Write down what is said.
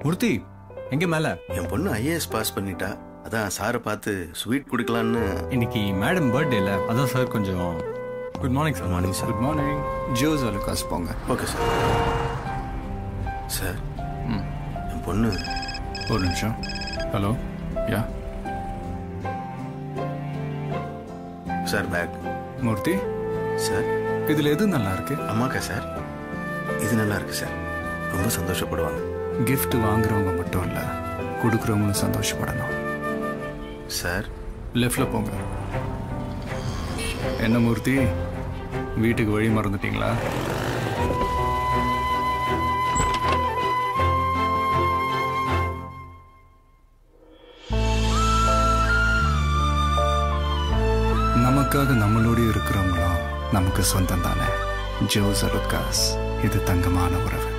மூர்த்தி எங்க மேல என் பொண்ணு ஐஏஎஸ் பாஸ் பண்ணிட்டா அதான் சாரை பார்த்து ஸ்வீட் கொடுக்கலான்னு இன்னைக்கு மேடம் பர்த்டே இல்ல அதான் சார் கொஞ்சம் good morning sir morning sir good morning Jos Alukkas போங்க ஓகே சார் சார் என் பொண்ணு ஒரு நிமிஷம் ஹலோ யா சார் பேக் மூர்த்தி சார் இதுல எது நல்லா இருக்கு அம்மாக்கா சார் இது நல்லா இருக்கு சார் ரொம்ப சந்தோஷப்படுவாங்க gift வாங்குறவங்க மட்டும் இல்ல கொடுக்குறவங்களும் சந்தோஷப்படணும் சார் லெஃப்ட்ல போங்க என்ன மூர்த்தி வீட்டுக்கு வழி மறந்துட்டீங்களா நமக்காக நம்மளோட இருக்கிறவங்களும் நமக்கு சொந்தம் தானே ஜோஸ் லுக்காஸ் இது தங்கமான உறவு